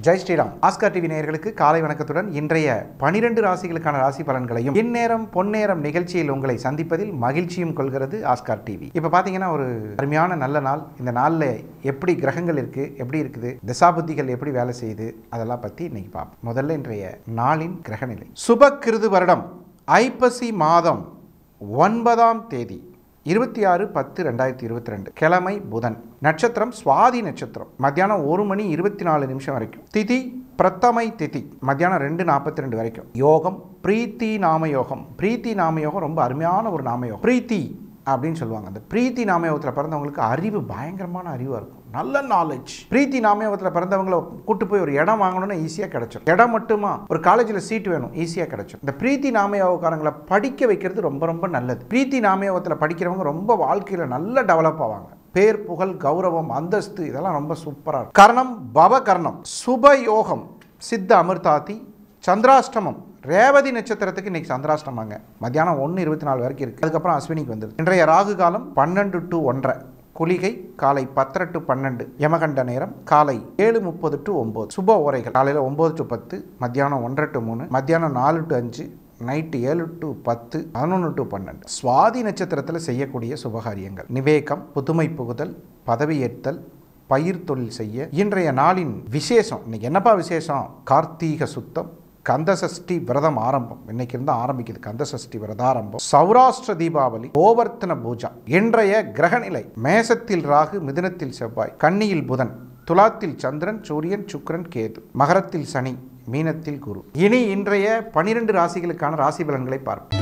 Jai Sriram Oscar TV நேயர்களுக்கு காலை வணக்கத்துடன் இன்றைய பனிரெண்டு ராசிகளுக்கான ராசி பலன்களையும் இந்நேரம் பொன்னேரம் நிகழ்ச்சியில் உங்களை சந்திப்பதில் மகிழ்ச்சியும் கொள்கிறது ஆஸ்கார் டிவி இப்போ பார்த்தீங்கன்னா ஒரு அருமையான நல்ல நாள் இந்த நாளில் எப்படி கிரகங்கள் இருக்குது எப்படி இருக்குது திசாபுத்திகள் எப்படி வேலை செய்யுது அதெல்லாம் பற்றி இன்னைக்கு பார்ப்போம் முதல்ல இன்றைய நாளின் கிரகநிலை சுபக்கிருது வருடம் ஐப்பசி மாதம் ஒன்பதாம் தேதி இருபத்தி ஆறு பத்து ரெண்டாயிரத்தி இருபத்தி ரெண்டு கிழமை புதன் நட்சத்திரம் சுவாதி நட்சத்திரம் மத்தியானம் ஒரு மணி இருபத்தி நாலு நிமிஷம் வரைக்கும் திதி பிரத்தமை திதி மத்தியானம் ரெண்டு நாற்பத்தி ரெண்டு வரைக்கும் யோகம் பிரீத்தி நாம யோகம் பிரீத்தி நாம யோகம் ரொம்ப அருமையான ஒரு நாம யோகம் பிரீத்தி அப்படின்னு சொல்லுவாங்க அந்த பிரீத்தி நாமயோகத்தில் பிறந்தவங்களுக்கு அறிவு பயங்கரமான அறிவாக இருக்கும் நல்ல நாலேஜ் பிரீத்தி நாமயோகத்தில் பிறந்தவங்கள கூட்டு போய் ஒரு இடம் வாங்கணும்னா ஈஸியாக கிடைச்சிடும் இடம் மட்டுமா ஒரு காலேஜில் சீட் வேணும் ஈஸியாக கிடைச்சிடும் இந்த பிரீத்தி நாமயோகக்காரங்களை படிக்க வைக்கிறது ரொம்ப ரொம்ப நல்லது பிரீத்தி நாமயோகத்தில் படிக்கிறவங்க ரொம்ப வாழ்க்கையில் நல்ல டெவலப் ஆவாங்க பேர் புகழ் கௌரவம் அந்தஸ்து இதெல்லாம் ரொம்ப சூப்பராக இருக்கும் கர்ணம் பவ கர்ணம் சுப யோகம் சித்த அமிர்தாதி சந்திராஷ்டமம் ரேவதி நட்சத்திரத்துக்கு இன்னைக்கு சந்திராஷ்டமாங்க மத்தியானம் ஒன்று இருபத்தி நாலு வரைக்கும் இருக்குது அதுக்கப்புறம் அஸ்வினிக்கு வந்துருது இன்றைய ராகு காலம் பன்னெண்டு டு ஒன்றரை குளிகை காலை பத்தரை டு பன்னெண்டு யமகண்ட நேரம் காலை ஏழு முப்பது டு ஒம்பது சுப ஓரைகள் காலையில் ஒம்பது டு பத்து மத்தியானம் ஒன்றரை டு மூணு மத்தியானம் நாலு டு அஞ்சு நைட்டு ஏழு டு பத்து பதினொன்று டு பன்னெண்டு சுவாதி நட்சத்திரத்தில் செய்யக்கூடிய சுபகாரியங்கள் நிவேகம் புதுமை புகுதல் பதவியேற்றல் பயிர் தொழில் செய்ய இன்றைய நாளின் விசேஷம் இன்னைக்கு என்னப்பா விசேஷம் கார்த்தீக சுத்தம் கந்தசஷ்டி விரதம் ஆரம்பம் இன்னைக்கு இருந்து ஆரம்பிக்குது கந்தசஷ்டி விரதாரம்பம் சௌராஷ்டிர தீபாவளி கோவர்த்தன பூஜா இன்றைய கிரகநிலை மேசத்தில் ராகு மிதுனத்தில் செவ்வாய் கன்னியில் புதன் துலாத்தில் சந்திரன் சூரியன் சுக்கிரன் கேது மகரத்தில் சனி மீனத்தில் குரு இனி இன்றைய பனிரெண்டு ராசிகளுக்கான ராசி பலன்களை பார்ப்போம்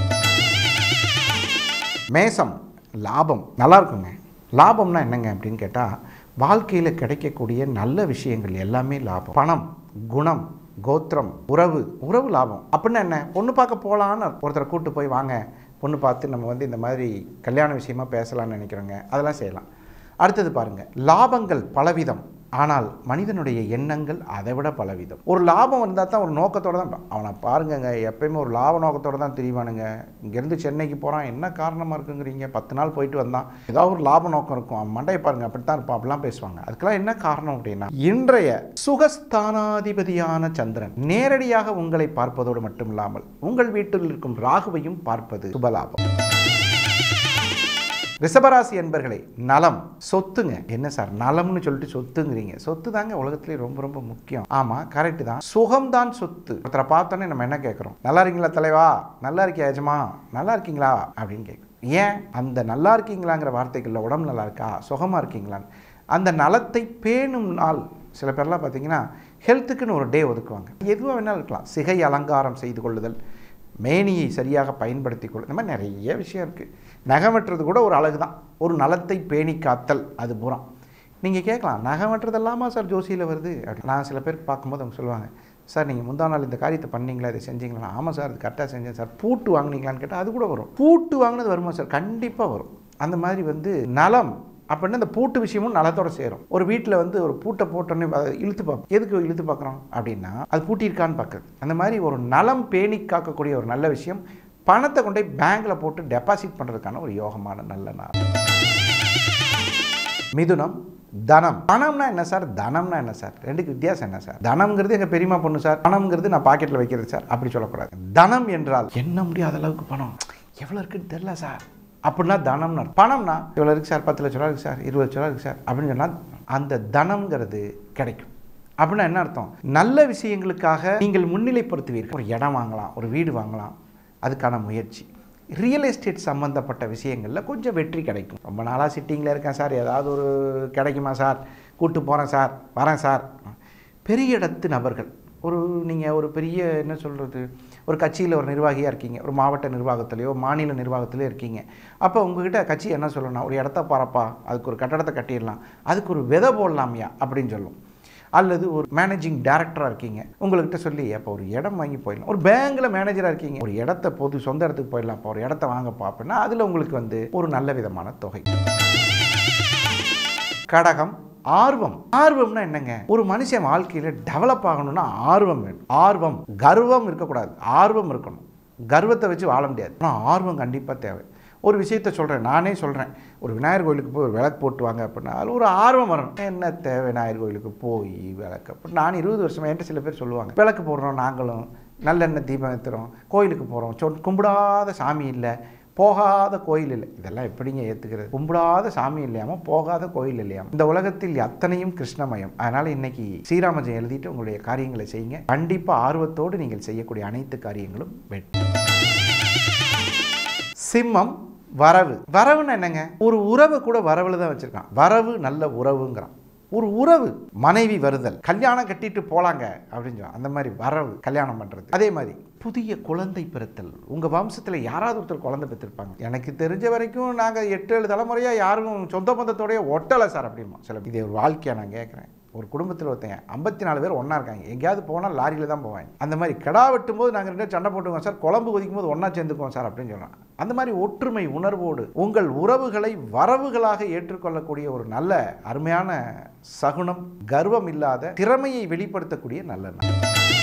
மேசம் லாபம் நல்லா இருக்குங்க லாபம்னா என்னங்க அப்படின்னு கேட்டால் வாழ்க்கையில் கிடைக்கக்கூடிய நல்ல விஷயங்கள் எல்லாமே லாபம் பணம் குணம் கோத்திரம் உறவு உறவு லாபம் அப்படின்னா என்ன பொண்ணு பார்க்க போகலான்னு ஒருத்தரை கூட்டு போய் வாங்க பொண்ணு பார்த்து நம்ம வந்து இந்த மாதிரி கல்யாண விஷயமா பேசலாம்னு நினைக்கிறோங்க அதெல்லாம் செய்யலாம் அடுத்தது பாருங்க லாபங்கள் பலவிதம் ஆனால் மனிதனுடைய எண்ணங்கள் அதை விட பலவிதம் ஒரு லாபம் வந்தால் தான் ஒரு நோக்கத்தோடு தான் அவனை பாருங்கங்க எப்பயுமே ஒரு லாப நோக்கத்தோடு தான் தெரியவானுங்க இங்கேருந்து சென்னைக்கு போகிறான் என்ன காரணமாக இருக்குங்கிறீங்க பத்து நாள் போயிட்டு வந்தான் ஏதாவது ஒரு லாப நோக்கம் இருக்கும் அவன் மண்டையை பாருங்க அப்படித்தான் இருப்பான் அப்படிலாம் பேசுவாங்க அதுக்கெல்லாம் என்ன காரணம் அப்படின்னா இன்றைய சுகஸ்தானாதிபதியான சந்திரன் நேரடியாக உங்களை பார்ப்பதோடு மட்டுமில்லாமல் உங்கள் வீட்டில் இருக்கும் ராகுவையும் பார்ப்பது சுபலாபம் ரிஷபராசி என்பர்களே நலம் சொத்துங்க என்ன சார் நலம்னு சொல்லிட்டு சொத்துங்கிறீங்க சொத்து தாங்க உலகத்திலே ரொம்ப ரொம்ப முக்கியம் ஆமாம் கரெக்டு தான் சுகம்தான் சொத்து ஒருத்தரை பார்த்தோன்னே நம்ம என்ன கேட்குறோம் நல்லா இருக்கீங்களா தலைவா நல்லா இருக்கியா எஜமா நல்லா இருக்கீங்களா அப்படின்னு கேட்குறோம் ஏன் அந்த நல்லா இருக்கீங்களாங்கிற வார்த்தைகளில் உடம்பு நல்லா இருக்கா சுகமாக இருக்கீங்களான்னு அந்த நலத்தை பேணும் நாள் சில பேர்லாம் பார்த்தீங்கன்னா ஹெல்த்துக்குன்னு ஒரு டே ஒதுக்குவாங்க எதுவாக வேணாலும் இருக்கலாம் சிகை அலங்காரம் செய்து கொள்ளுதல் மேனியை சரியாக பயன்படுத்தி கொள் இந்த மாதிரி நிறைய விஷயம் இருக்குது நகம் வெட்டுறது கூட ஒரு அழகு தான் ஒரு நலத்தை பேணி காத்தல் அது பூரா நீங்கள் கேட்கலாம் நகம் வெட்டுறதெல்லாமா சார் ஜோசியில் வருது அப்படி நான் சில பேருக்கு பார்க்கும்போது அவங்க சொல்லுவாங்க சார் நீங்கள் முந்தா நாள் இந்த காரியத்தை பண்ணீங்களா இதை செஞ்சீங்களா ஆமாம் சார் அது கரெக்டாக செஞ்சேன் சார் பூட்டு வாங்கினீங்களான்னு கேட்டால் அது கூட வரும் பூட்டு வாங்கினது வருமா சார் கண்டிப்பாக வரும் அந்த மாதிரி வந்து நலம் அப்படின்னா இந்த பூட்டு விஷயமும் நலத்தோட சேரும் ஒரு வீட்டில் வந்து ஒரு பூட்டை போட்டோன்னே அதை இழுத்து பார்ப்போம் எதுக்கு இழுத்து பார்க்குறோம் அப்படின்னா அது பூட்டியிருக்கான்னு பார்க்குறது அந்த மாதிரி ஒரு நலம் பேணி காக்கக்கூடிய ஒரு நல்ல விஷயம் பணத்தை கொண்டு போய் பேங்க்கில் போட்டு டெபாசிட் பண்ணுறதுக்கான ஒரு யோகமான நல்ல நாள் மிதுனம் தனம் பணம்னா என்ன சார் தனம்னா என்ன சார் ரெண்டுக்கு வித்தியாசம் என்ன சார் தனம்ங்கிறது எங்கள் பெரியமா பொண்ணு சார் பணம்ங்கிறது நான் பாக்கெட்டில் வைக்கிறது சார் அப்படி சொல்லக்கூடாது தனம் என்றால் எண்ண முடியாத அளவுக்கு பணம் எவ்வளோ இருக்குன்னு தெரில சார் அப்படின்னா தனம்னு அர்த்தம். பணம்னா இவ்வளோ இருக்குது சார் பத்து லட்ச ரூபா இருக்குது சார் இருபது லட்ச ரூபா இருக்குது சார் அப்படின்னு சொன்னால் அந்த தனம்ங்கிறது கிடைக்கும் அப்படின்னா என்ன அர்த்தம் நல்ல விஷயங்களுக்காக நீங்கள் முன்னிலைப்படுத்துவீர்கள் ஒரு இடம் வாங்கலாம் ஒரு வீடு வாங்கலாம் அதுக்கான முயற்சி ரியல் எஸ்டேட் சம்மந்தப்பட்ட விஷயங்களில் கொஞ்சம் வெற்றி கிடைக்கும் ரொம்ப நாளாக சிட்டிங்கில் இருக்கேன் சார் ஏதாவது ஒரு கிடைக்குமா சார் கூட்டு போகிறேன் சார் வரேன் சார் பெரிய இடத்து நபர்கள் ஒரு நீங்கள் ஒரு பெரிய என்ன சொல்கிறது ஒரு கட்சியில் ஒரு நிர்வாகியாக இருக்கீங்க ஒரு மாவட்ட நிர்வாகத்திலையோ மாநில நிர்வாகத்திலையோ இருக்கீங்க அப்போ உங்ககிட்ட கட்சி என்ன சொல்லணும் ஒரு இடத்த பாரப்பா அதுக்கு ஒரு கட்டடத்தை கட்டிடலாம் அதுக்கு ஒரு விதை போடலாமியா அப்படின்னு சொல்லும் அல்லது ஒரு மேனேஜிங் டைரக்டராக இருக்கீங்க உங்கள்கிட்ட சொல்லி அப்போ ஒரு இடம் வாங்கி போயிடலாம் ஒரு பேங்கில் மேனேஜராக இருக்கீங்க ஒரு இடத்த பொது சொந்த இடத்துக்கு போயிடலாம் அப்போ ஒரு இடத்த வாங்கப்பா அப்படின்னா அதில் உங்களுக்கு வந்து ஒரு நல்ல விதமான தொகை கடகம் ஆர்வம் ஆர்வம்னா என்னங்க ஒரு மனுஷன் வாழ்க்கையில் டெவலப் ஆகணும்னா ஆர்வம் வேணும் ஆர்வம் கர்வம் இருக்கக்கூடாது ஆர்வம் இருக்கணும் கர்வத்தை வச்சு வாழ முடியாது ஆனால் ஆர்வம் கண்டிப்பாக தேவை ஒரு விஷயத்த சொல்கிறேன் நானே சொல்கிறேன் ஒரு விநாயகர் கோயிலுக்கு போய் ஒரு விளக்கு போட்டு வாங்க அப்படின்னா அதில் ஒரு ஆர்வம் வரும் என்ன தேவை விநாயகர் கோயிலுக்கு போய் விளக்கு அப்படி நான் இருபது வருஷமா என்கிட்ட சில பேர் சொல்லுவாங்க விளக்கு போடுறோம் நாங்களும் நல்லெண்ணெய் தீபம் ஏற்றுறோம் கோயிலுக்கு போகிறோம் சொ கும்பிடாத சாமி இல்லை போகாத கோயில் இல்லை இதெல்லாம் எப்படிங்க ஏற்றுக்கிறது கும்பிடாத சாமி இல்லையாம போகாத கோயில் இல்லையாம இந்த உலகத்தில் அத்தனையும் கிருஷ்ணமயம் அதனால் இன்னைக்கு ஸ்ரீராமஜெயம் எழுதிட்டு உங்களுடைய காரியங்களை செய்யுங்க கண்டிப்பாக ஆர்வத்தோடு நீங்கள் செய்யக்கூடிய அனைத்து காரியங்களும் வெற்றி சிம்மம் வரவு வரவுன்னு என்னங்க ஒரு உறவு கூட வரவுல தான் வச்சிருக்கான் வரவு நல்ல உறவுங்கிறான் ஒரு உறவு மனைவி வருதல் கல்யாணம் கட்டிட்டு போலாங்க அப்படின்னு சொல்லுவான். அந்த மாதிரி வரவு கல்யாணம் பண்றது அதே மாதிரி புதிய குழந்தை பிறத்தல் உங்க வம்சத்துல யாராவது ஒருத்தர் குழந்தை பெற்றிருப்பாங்க எனக்கு தெரிஞ்ச வரைக்கும் நாங்க எட்டு ஏழு தலைமுறையா யாரும் சொந்த பந்தத்தோடய ஒட்டலை சார் அப்படிமா சில இது ஒரு வாழ்க்கையா நான் கேட்குறேன் ஒரு குடும்பத்தில் ஒருத்தன் ஐம்பத்தி நாலு பேர் ஒன்றா இருக்காங்க எங்கேயாவது போனால் லாரியில் தான் போவாங்க அந்த மாதிரி கிடா வெட்டும் போது நாங்கள் ரெண்டு பேரும் சண்டை போட்டுக்குவோம் சார் குழம்பு கொதிக்கும் போது ஒன்றா சேர்ந்துக்குவோம் சார் அப்படின்னு சொல்கிறாங்க அந்த மாதிரி ஒற்றுமை உணர்வோடு உங்கள் உறவுகளை வரவுகளாக ஏற்றுக்கொள்ளக்கூடிய ஒரு நல்ல அருமையான சகுனம் கர்வம் இல்லாத திறமையை வெளிப்படுத்தக்கூடிய நல்ல நாள்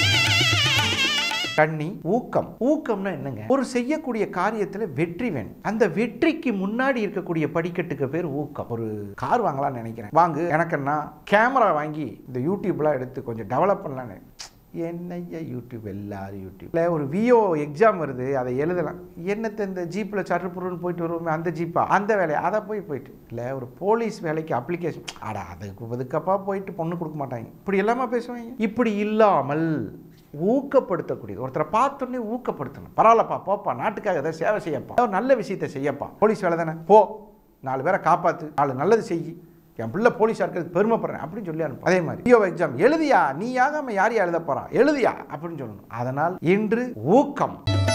கண்ணி ஊக்கம் ஊக்கம்னா என்னங்க ஒரு செய்யக்கூடிய காரியத்துல வெற்றி வேணும் அந்த வெற்றிக்கு முன்னாடி இருக்கக்கூடிய படிக்கட்டுக்கு பேர் ஊக்கம் ஒரு கார் வாங்கலாம்னு நினைக்கிறேன் வாங்கு எனக்குன்னா கேமரா வாங்கி இந்த யூடியூப்லாம் எடுத்து கொஞ்சம் டெவலப் பண்ணலான்னு என்னய்யா யூடியூப் எல்லாரும் யூடியூப் இல்லை ஒரு விஓ எக்ஸாம் வருது அதை எழுதலாம் என்னத்தை இந்த ஜீப்பில் சட்டுப்புருன்னு போயிட்டு வருவோமே அந்த ஜீப்பா அந்த வேலையை அதை போய் போயிட்டு இல்லை ஒரு போலீஸ் வேலைக்கு அப்ளிகேஷன் அடா அதுக்கு அதுக்கப்பா போயிட்டு பொண்ணு கொடுக்க மாட்டாங்க இப்படி எல்லாமா பேசுவாங்க இப்படி இல்லாமல் ஊக்கப்படுத்தக்கூடியது ஒருத்தரை பார்த்தோன்னே ஊக்கப்படுத்தணும் பரவாயில்லப்பா போப்பா நாட்டுக்காக ஏதாவது சேவை செய்யப்பா ஒரு நல்ல விஷயத்தை செய்யப்பா போலீஸ் வேலை தானே போ நாலு பேரை காப்பாத்து நாலு நல்லது செய் என் பிள்ளை போலீஸாக இருக்கிறது பெருமைப்படுறேன் அப்படின்னு சொல்லி அனுப்பு அதே மாதிரி பிஓ எக்ஸாம் எழுதியா நீ ஆகாம யார் யார் எழுத போறா எழுதியா அப்படின்னு சொல்லணும் அதனால் இன்று ஊக்கம்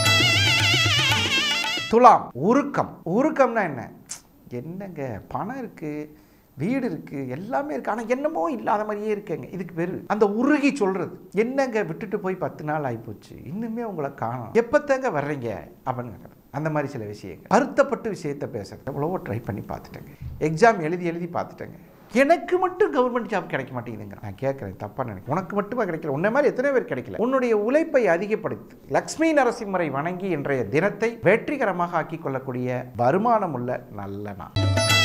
துலாம் உருக்கம் உருக்கம்னா என்ன என்னங்க பணம் இருக்கு வீடு இருக்கு எல்லாமே இருக்கு ஆனால் என்னமோ இல்லாத மாதிரியே இருக்கேங்க இதுக்கு பேரு அந்த உருகி சொல்றது என்னங்க விட்டுட்டு போய் பத்து நாள் ஆயிப்போச்சு இன்னுமே உங்களை காணோம் எப்பத்தாங்க வர்றீங்க அப்படின்னு கேட்குறது அந்த மாதிரி சில விஷயங்கள் வருத்தப்பட்டு விஷயத்தை பேசுறது எவ்வளவோ ட்ரை பண்ணி பார்த்துட்டேங்க எக்ஸாம் எழுதி எழுதி பார்த்துட்டேங்க எனக்கு மட்டும் கவர்மெண்ட் ஜாப் கிடைக்க மாட்டேங்குதுங்க நான் கேட்குறேன் தப்பாக நினைக்கிறேன் உனக்கு மட்டுமா கிடைக்கல உன்னை மாதிரி எத்தனை பேர் கிடைக்கல உன்னுடைய உழைப்பை அதிகப்படுத்து லக்ஷ்மி நரசிம்மரை வணங்கி இன்றைய தினத்தை வெற்றிகரமாக ஆக்கிக் கொள்ளக்கூடிய வருமானம் உள்ள நல்ல நாள்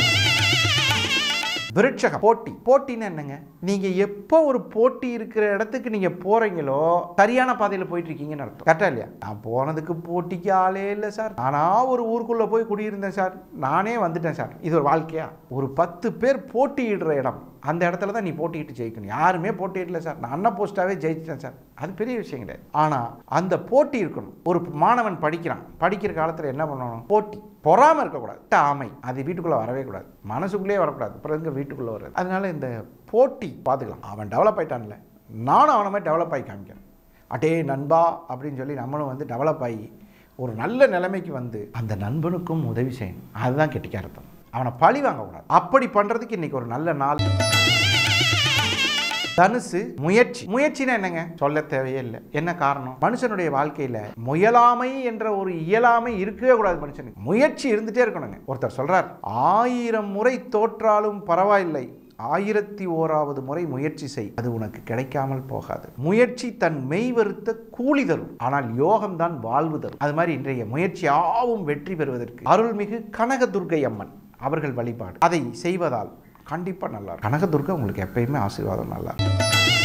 விருட்சகம் போட்டி போட்டின்னு என்னங்க நீங்க எப்போ ஒரு போட்டி இருக்கிற இடத்துக்கு நீங்க போறீங்களோ சரியான பாதையில போயிட்டு இருக்கீங்கன்னு அர்த்தம் கரெக்டா இல்லையா நான் போனதுக்கு போட்டிக்கு ஆளே இல்லை சார் நானா ஒரு ஊருக்குள்ள போய் குடியிருந்தேன் சார் நானே வந்துட்டேன் சார் இது ஒரு வாழ்க்கையா ஒரு பத்து பேர் போட்டியிடுற இடம் அந்த இடத்துல தான் நீ போட்டியிட்டு ஜெயிக்கணும் யாருமே போட்டியிடல சார் நான் அண்ணா போஸ்டாவே ஜெயிச்சிட்டேன் சார் அது பெரிய விஷயம் கிடையாது ஆனால் அந்த போட்டி இருக்கணும் ஒரு மாணவன் படிக்கிறான் படிக்கிற காலத்தில் என்ன பண்ணணும் போட்டி பொறாமல் இருக்கக்கூடாது ஆமை அது வீட்டுக்குள்ளே வரவே கூடாது மனசுக்குள்ளேயே வரக்கூடாது அப்புறம் எங்க வீட்டுக்குள்ளே வர்றது அதனால இந்த போட்டி பார்த்துக்கலாம் அவன் டெவலப் ஆயிட்டான்ல நானும் அவனை மாதிரி டெவலப் ஆகி காமிக்கிறேன் அடே நண்பா அப்படின்னு சொல்லி நம்மளும் வந்து டெவலப் ஆகி ஒரு நல்ல நிலைமைக்கு வந்து அந்த நண்பனுக்கும் உதவி செய்யணும் அதுதான் கெட்டிக்காரத்தம் அவனை பழி வாங்கக்கூடாது அப்படி பண்ணுறதுக்கு இன்னைக்கு ஒரு நல்ல நாள் தனுசு முயற்சி முயற்சினா என்னங்க சொல்ல தேவையே இல்லை என்ன காரணம் மனுஷனுடைய வாழ்க்கையில முயலாமை என்ற ஒரு இயலாமை இருக்கவே கூடாது மனுஷனுக்கு முயற்சி இருந்துட்டே இருக்கணுங்க ஒருத்தர் சொல்றார் ஆயிரம் முறை தோற்றாலும் பரவாயில்லை ஆயிரத்தி ஓராவது முறை முயற்சி செய் அது உனக்கு கிடைக்காமல் போகாது முயற்சி தன் மெய் வருத்த கூலி தரும் ஆனால் யோகம் தான் வாழ்வு தரும் அது மாதிரி இன்றைய முயற்சி ஆவும் வெற்றி பெறுவதற்கு அருள்மிகு கனகதுர்க்கை அம்மன் அவர்கள் வழிபாடு அதை செய்வதால் கண்டிப்பாக நல்லா இருக்கும் கனகதுர்கா உங்களுக்கு எப்பயுமே ஆசீர்வாதம் நல்லா இருக்கும்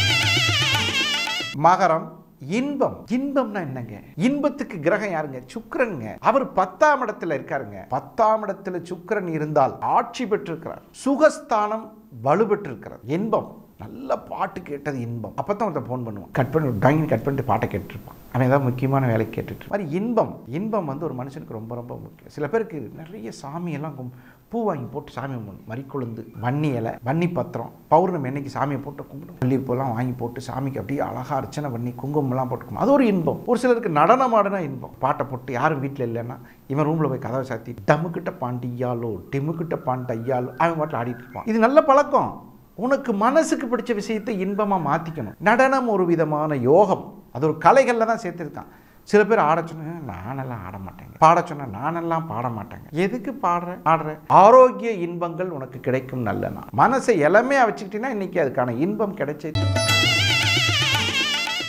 மகரம் இன்பம் இன்பம்னா என்னங்க இன்பத்துக்கு கிரகம் யாருங்க சுக்கிரனுங்க அவர் பத்தாம் இடத்துல இருக்காருங்க பத்தாம் இடத்துல சுக்கிரன் இருந்தால் ஆட்சி பெற்றிருக்கிறார் சுகஸ்தானம் வலுப்பெற்றிருக்கிறார் இன்பம் நல்ல பாட்டு கேட்டது இன்பம் அப்போ தான் ஒருத்தன் ஃபோன் பண்ணுவான் கட் பண்ணி டாங்கின்னு கட் பண்ணிட்டு பாட்டை கேட்டுருப்பான் அவன் ஏதாவது முக்கியமான வேலை கேட்டுட்டு மாதிரி இன்பம் இன்பம் வந்து ஒரு மனுஷனுக்கு ரொம்ப ரொம்ப முக்கியம் சில பேருக்கு நிறைய சாமியெல்லாம் கும்- பூ வாங்கி போட்டு சாமி கும்பிடணும் மறிக்குழுந்து வன்னி இலை வன்னி பத்திரம் பௌர்ணமி அன்னைக்கு சாமியை போட்டு கும்பிடும் மல்லிகைப்பூலாம் வாங்கி போட்டு சாமிக்கு அப்படியே அழகா அர்ச்சனை பண்ணி குங்குமம்லாம் போட்டு கும்பிடும். அது ஒரு இன்பம் ஒரு சிலருக்கு நடனம் ஆடுனா இன்பம் பாட்டை போட்டு யாரும் வீட்டில் இல்லைன்னா இவன் ரூமில் போய் கதவை சாத்தி டமுக்கிட்ட பாண்டியாலோ டிமுக்கிட்ட பாண்டையாலோ அவன் பாட்டில் ஆடிட்டு இருப்பான் இது நல்ல பழக்கம் உனக்கு மனசுக்கு பிடிச்ச விஷயத்தை இன்பமாக மாற்றிக்கணும் நடனம் ஒரு விதமான யோகம் அது ஒரு கலைகளில் தான் சேர்த்துருக்கான் சில பேர் ஆட சொன்னா நானெல்லாம் ஆட மாட்டேங்க பாட சொன்னா நானெல்லாம் பாட மாட்டேங்க எதுக்கு பாடுற ஆடுற ஆரோக்கிய இன்பங்கள் உனக்கு கிடைக்கும் நல்ல நாள் மனசை இளமையா வச்சுக்கிட்டீங்கன்னா இன்னைக்கு அதுக்கான இன்பம் கிடைச்சது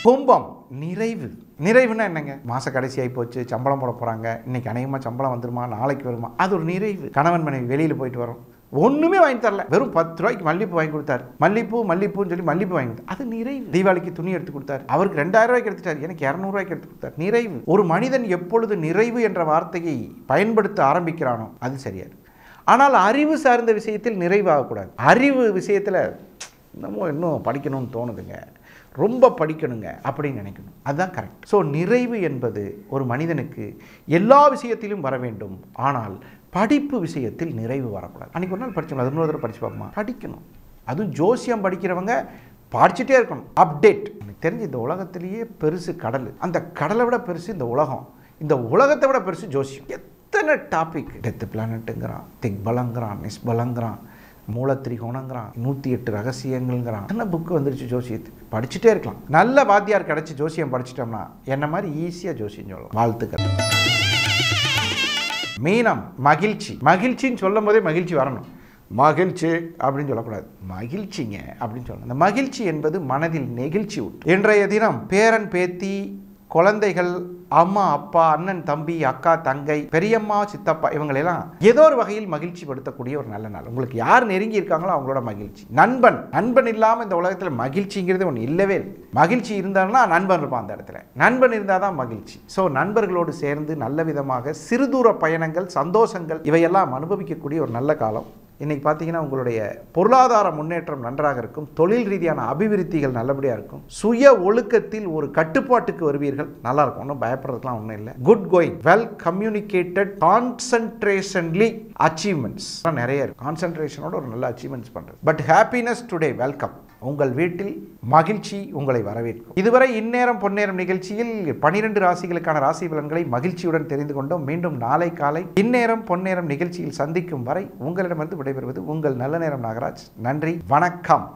கும்பம் நிறைவு நிறைவுனா என்னங்க மாச கடைசி ஆகி போச்சு சம்பளம் போட போறாங்க இன்னைக்கு அநேகமாக சம்பளம் வந்துருமா நாளைக்கு வருமா அது ஒரு நிறைவு கணவன் மனைவி வெளியில் போயிட்டு வரோம் ஒண்ணுமே வாங்கி தரல வெறும் பத்து ரூபாய்க்கு மல்லிப்பூ வாங்கி கொடுத்தாரு மல்லிப்பூ மல்லிப்பூன்னு சொல்லி மல்லிப்பூ வாங்கி கொடுத்தாரு அது நிறைவு தீபாவளிக்கு துணி எடுத்து கொடுத்தாரு அவருக்கு ரெண்டாயிரம் ரூபாய்க்கு எடுத்துட்டாரு எனக்கு இரநூறுவாய்க்கு எடுத்து கொடுத்தாரு நிறைவு ஒரு மனிதன் எப்பொழுது நிறைவு என்ற வார்த்தையை பயன்படுத்த ஆரம்பிக்கிறானோ அது சரியாது ஆனால் அறிவு சார்ந்த விஷயத்தில் நிறைவாகக்கூடாது அறிவு விஷயத்தில் இன்னமும் இன்னும் படிக்கணும்னு தோணுதுங்க ரொம்ப படிக்கணுங்க அப்படின்னு நினைக்கணும் அதுதான் கரெக்ட் ஸோ நிறைவு என்பது ஒரு மனிதனுக்கு எல்லா விஷயத்திலும் வர வேண்டும் ஆனால் படிப்பு விஷயத்தில் நிறைவு வரக்கூடாது அன்றைக்கி ஒரு நாள் படிச்சோம் அது இன்னொரு தடவை படிச்சு பார்ப்போமா படிக்கணும் அதுவும் ஜோசியம் படிக்கிறவங்க படிச்சுட்டே இருக்கணும் அப்டேட் எனக்கு தெரிஞ்சு இந்த உலகத்திலேயே பெருசு கடல் அந்த கடலை விட பெருசு இந்த உலகம் இந்த உலகத்தை விட பெருசு ஜோசியம் எத்தனை டாபிக் டெத்து பிளானட்டுங்கிறான் திக்பலங்கிறான் நிஸ்பலங்கிறான் மூலத்திரிகோணங்கிறான் நூற்றி எட்டு ரகசியங்கள்ங்கிறான் என்ன புக்கு வந்துருச்சு ஜோசியத்துக்கு படிச்சுட்டே இருக்கலாம் நல்ல வாத்தியார் கிடச்சி ஜோசியம் படிச்சிட்டோம்னா என்ன மாதிரி ஈஸியாக ஜோசியம் சொல்லலாம் வாழ்த்துக்கள் மீனம் மகிழ்ச்சி மகிழ்ச்சின்னு சொல்லும் போதே மகிழ்ச்சி வரணும் மகிழ்ச்சி அப்படின்னு சொல்லக்கூடாது மகிழ்ச்சிங்க அப்படின்னு சொல்லணும் இந்த மகிழ்ச்சி என்பது மனதில் நெகிழ்ச்சி உண்டு இன்றைய தினம் பேரன் பேத்தி குழந்தைகள் அம்மா அப்பா அண்ணன் தம்பி அக்கா தங்கை பெரியம்மா சித்தப்பா இவங்களெல்லாம் ஏதோ ஒரு வகையில் மகிழ்ச்சி படுத்தக்கூடிய ஒரு நல்ல நாள் உங்களுக்கு யார் நெருங்கி இருக்காங்களோ அவங்களோட மகிழ்ச்சி நண்பன் நண்பன் இல்லாமல் இந்த உலகத்தில் மகிழ்ச்சிங்கிறது ஒன்று இல்லவே இல்லை மகிழ்ச்சி இருந்தால்னா நண்பன் இருப்பான் அந்த இடத்துல நண்பன் இருந்தால் தான் மகிழ்ச்சி ஸோ நண்பர்களோடு சேர்ந்து நல்ல விதமாக சிறுதூர பயணங்கள் சந்தோஷங்கள் இவையெல்லாம் அனுபவிக்கக்கூடிய ஒரு நல்ல காலம் இன்னைக்கு பார்த்தீங்கன்னா உங்களுடைய பொருளாதார முன்னேற்றம் நன்றாக இருக்கும் தொழில் ரீதியான அபிவிருத்திகள் நல்லபடியாக இருக்கும் சுய ஒழுக்கத்தில் ஒரு கட்டுப்பாட்டுக்கு வருவீர்கள் நல்லா இருக்கும் ஒன்றும் பயப்படுறதுக்குலாம் ஒன்றும் இல்லை குட் கோயிங் வெல் கம்யூனிகேட்டட் கான்சன்ட்ரேஷன்லி அச்சீவ்மெண்ட்ஸ் நிறைய இருக்கு கான்சன்ட்ரேஷனோட ஒரு நல்ல அச்சீவ்மெண்ட்ஸ் பண்ணுறது பட் ஹாப்பினஸ் டுடே வெல்கம் உங்கள் வீட்டில் மகிழ்ச்சி உங்களை வரவேற்கும் இதுவரை இந்நேரம் பொன்னேரம் நிகழ்ச்சியில் பனிரெண்டு ராசிகளுக்கான ராசி பலன்களை மகிழ்ச்சியுடன் தெரிந்து கொண்டோம் மீண்டும் நாளை காலை இந்நேரம் பொன்னேரம் நிகழ்ச்சியில் சந்திக்கும் வரை உங்களிடமிருந்து விடைபெறுவது உங்கள் நல்ல நேரம் நாகராஜ் நன்றி வணக்கம்